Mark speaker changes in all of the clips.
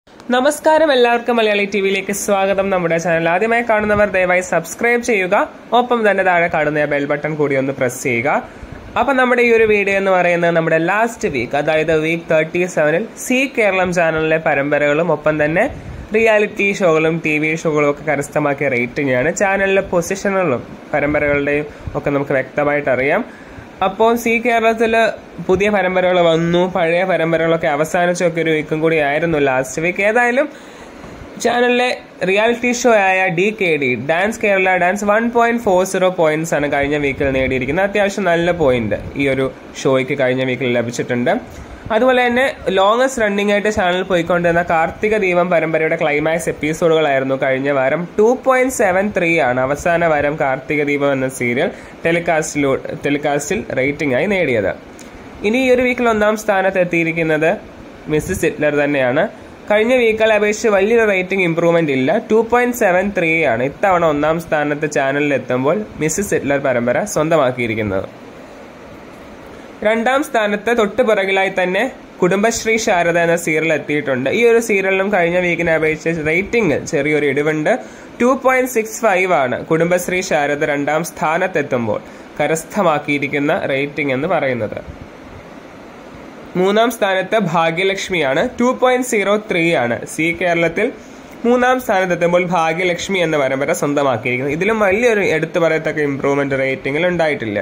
Speaker 1: നമസ്കാരം എല്ലാവർക്കും മലയാളി ടി വിയിലേക്ക് സ്വാഗതം നമ്മുടെ ചാനൽ ആദ്യമായി കാണുന്നവർ ദയവായി സബ്സ്ക്രൈബ് ചെയ്യുക ഒപ്പം തന്നെ താഴെ കാണുന്ന ബെൽ ബട്ടൺ കൂടി ഒന്ന് പ്രസ് ചെയ്യുക അപ്പൊ നമ്മുടെ ഈ ഒരു വീഡിയോ എന്ന് പറയുന്നത് നമ്മുടെ ലാസ്റ്റ് വീക്ക് അതായത് വീക്ക് തേർട്ടി സെവനിൽ സി കേരളം ചാനലിലെ പരമ്പരകളും ഒപ്പം തന്നെ റിയാലിറ്റി ഷോകളും ടി വി ഷോകളും ഒക്കെ കരസ്ഥമാക്കിയ റേറ്റിംഗ് ആണ് ചാനലിലെ പൊസിഷനുകളും പരമ്പരകളുടെയും ഒക്കെ നമുക്ക് വ്യക്തമായിട്ട് അറിയാം അപ്പോൾ സി കേരളത്തിൽ പുതിയ പരമ്പരകൾ വന്നു പഴയ പരമ്പരകളൊക്കെ അവസാനിച്ചൊക്കെ ഒരു വീക്കും കൂടി ആയിരുന്നു ലാസ്റ്റ് വീക്ക് ഏതായാലും ചാനലിലെ റിയാലിറ്റി ഷോ ആയ D K D dance Kerala dance one point four zero points ആണ് കഴിഞ്ഞ വീക്കിൽ നേടിയിരിക്കുന്നത് അത്യാവശ്യം നല്ല പോയിന്റ് ഈ ഒരു ഷോയ്ക്ക് കഴിഞ്ഞ വീക്കിൽ ലഭിച്ചിട്ടുണ്ട് അതുപോലെ തന്നെ ലോങ്ങസ്റ്റ് റണ്ണിംഗ് ആയിട്ട് ചാനൽ പോയിക്കൊണ്ടിരുന്ന കാർത്തിക ദീപം പരമ്പരയുടെ ക്ലൈമാക്സ് എപ്പിസോഡുകളായിരുന്നു കഴിഞ്ഞ വാരം ടു പോയിന്റ് സെവൻ ത്രീ ആണ് അവസാന വാരം കാർത്തിക ദീപം എന്ന സീരിയൽ ടെലികാസ്റ്റിലൂ ടെലികാസ്റ്റിൽ റേറ്റിംഗ് ആയി നേടിയത് ഇനി ഈ ഒരു വീക്കിൽ ഒന്നാം സ്ഥാനത്ത് എത്തിയിരിക്കുന്നത് മിസ്സിസ് ഹിറ്റ്ലർ തന്നെയാണ് കഴിഞ്ഞ വീക്കുകളെ അപേക്ഷിച്ച് വലിയൊരു റേറ്റിംഗ് ഇംപ്രൂവ്മെന്റ് ഇല്ല ടു പോയിന്റ് സെവൻ ത്രീ ആണ് ഇത്തവണ ഒന്നാം സ്ഥാനത്ത് ചാനലിൽ എത്തുമ്പോൾ മിസ്സിസ് ഹിറ്റ്ലർ പരമ്പര സ്വന്തമാക്കിയിരിക്കുന്നത് രണ്ടാം സ്ഥാനത്ത് തൊട്ട് പിറകിലായി തന്നെ കുടുംബശ്രീ ശാരദ എന്ന സീരിയൽ എത്തിയിട്ടുണ്ട് ഈ ഒരു സീരിയലിനും കഴിഞ്ഞ വീക്കിനെ അപേക്ഷിച്ച് റേറ്റിംഗിൽ ചെറിയൊരു ഇടിവുണ്ട് ടു പോയിന്റ് സിക്സ് ഫൈവ് ആണ് കുടുംബശ്രീ ശാരദ രണ്ടാം സ്ഥാനത്തെത്തുമ്പോൾ കരസ്ഥമാക്കിയിരിക്കുന്ന റേറ്റിംഗ് എന്ന് പറയുന്നത് മൂന്നാം സ്ഥാനത്ത് ഭാഗ്യലക്ഷ്മിയാണ് ടു പോയിന്റ് സീറോ ത്രീ ആണ് സി കേരളത്തിൽ മൂന്നാം സ്ഥാനത്തെത്തുമ്പോൾ ഭാഗ്യലക്ഷ്മി എന്ന പരമ്പര സ്വന്തമാക്കിയിരിക്കുന്നത് ഇതിലും വലിയൊരു എടുത്തു പറയത്തക്ക ഇംപ്രൂവ്മെന്റ് റേറ്റിംഗിൽ ഉണ്ടായിട്ടില്ല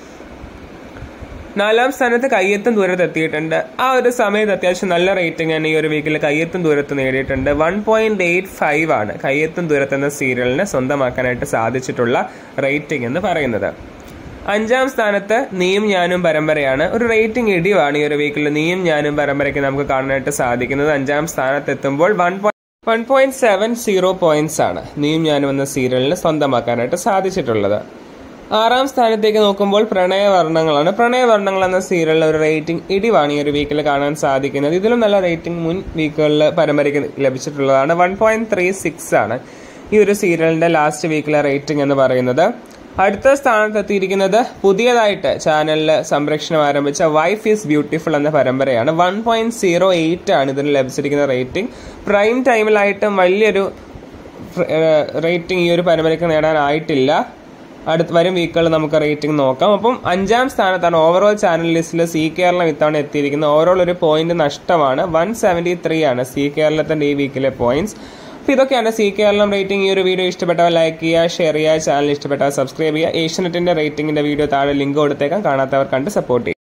Speaker 1: നാലാം സ്ഥാനത്ത് കയ്യെത്തും ദൂരത്ത് എത്തിയിട്ടുണ്ട് ആ ഒരു സമയത്ത് അത്യാവശ്യം നല്ല റേറ്റിംഗ് തന്നെ ഈ ഒരു വീക്കിൽ കയ്യെത്തും ദൂരത്ത് നേടിയിട്ടുണ്ട് വൺ പോയിന്റ് എയ്റ്റ് ഫൈവ് ആണ് കയ്യെത്തും ദൂരത്ത് എന്ന സീരിയലിന് സ്വന്തമാക്കാനായിട്ട് സാധിച്ചിട്ടുള്ള റേറ്റിംഗ് എന്ന് പറയുന്നത് അഞ്ചാം സ്ഥാനത്ത് നീയും ഞാനും പരമ്പരയാണ് ഒരു റേറ്റിംഗ് ഇടിവാണ് ഈ ഒരു വീക്കിൽ നീയും ഞാനും പരമ്പരയ്ക്ക് നമുക്ക് കാണാനായിട്ട് സാധിക്കുന്നത് അഞ്ചാം സ്ഥാനത്ത് എത്തുമ്പോൾ one one point seven zero points ആണ് നീയും ഞാനും എന്ന സീരിയലിന് സ്വന്തമാക്കാനായിട്ട് സാധിച്ചിട്ടുള്ളത് ആറാം സ്ഥാനത്തേക്ക് നോക്കുമ്പോൾ പ്രണയവർണ്ണങ്ങളാണ് പ്രണയവർണ്ണങ്ങൾ എന്ന സീരിയലിൽ ഒരു റേറ്റിംഗ് ഇടിവാണ് ഈ ഒരു വീക്കിൽ കാണാൻ സാധിക്കുന്നത് ഇതിലും നല്ല റേറ്റിംഗ് മുൻ വീക്കുകളിൽ പരമ്പരയ്ക്ക് ലഭിച്ചിട്ടുള്ളതാണ് വൺ പോയിന്റ് ത്രീ സിക്സ് ആണ് ഈ ഒരു സീരിയലിന്റെ ലാസ്റ്റ് വീക്കിലെ റേറ്റിംഗ് എന്ന് പറയുന്നത് അടുത്ത സ്ഥാനത്തെത്തിയിരിക്കുന്നത് പുതിയതായിട്ട് ചാനലിൽ സംരക്ഷണം ആരംഭിച്ച വൈഫ് ഈസ് ബ്യൂട്ടിഫുൾ എന്ന പരമ്പരയാണ് വൺ പോയിന്റ് സീറോ എയ്റ്റ് ആണ് ഇതിന് ലഭിച്ചിരിക്കുന്ന റേറ്റിംഗ് പ്രൈം ടൈമിലായിട്ടും വലിയൊരു റേറ്റിംഗ് ഈ ഒരു പരമ്പരയ്ക്ക് നേടാനായിട്ടില്ല അടുത്ത വരും വീക്കുകളിൽ നമുക്ക് റേറ്റിംഗ് നോക്കാം അപ്പം അഞ്ചാം സ്ഥാനത്താണ് ഓവറോൾ ചാനൽ ലിസ്റ്റിൽ സി കേരളം ഇത്തവണ എത്തിയിരിക്കുന്നത് ഓവറോൾ ഒരു പോയിന്റ് നഷ്ടമാണ് വൺ സെവൻറ്റി ത്രീ ആണ് സി കേരളത്തിന്റെ ഈ വീക്കിലെ പോയിന്റ്സ് അപ്പോൾ ഇതൊക്കെയാണ് സി കേരളം റേറ്റിംഗ് ഈ ഒരു വീഡിയോ ഇഷ്ടപ്പെട്ടവർ ലൈക്ക് ചെയ്യുക ഷെയർ ചെയ്യുക ചാനൽ ഇഷ്ടപ്പെട്ടവർ സബ്സ്ക്രൈബ് ചെയ്യുക ഏഷ്യനെറ്റിന്റെ റേറ്റിംഗിന്റെ വീഡിയോ താഴെ ലിങ്ക് കൊടുത്തേക്കാം കാണാത്തവർ കണ്ട് സപ്പോർട്ട് ചെയ്യുക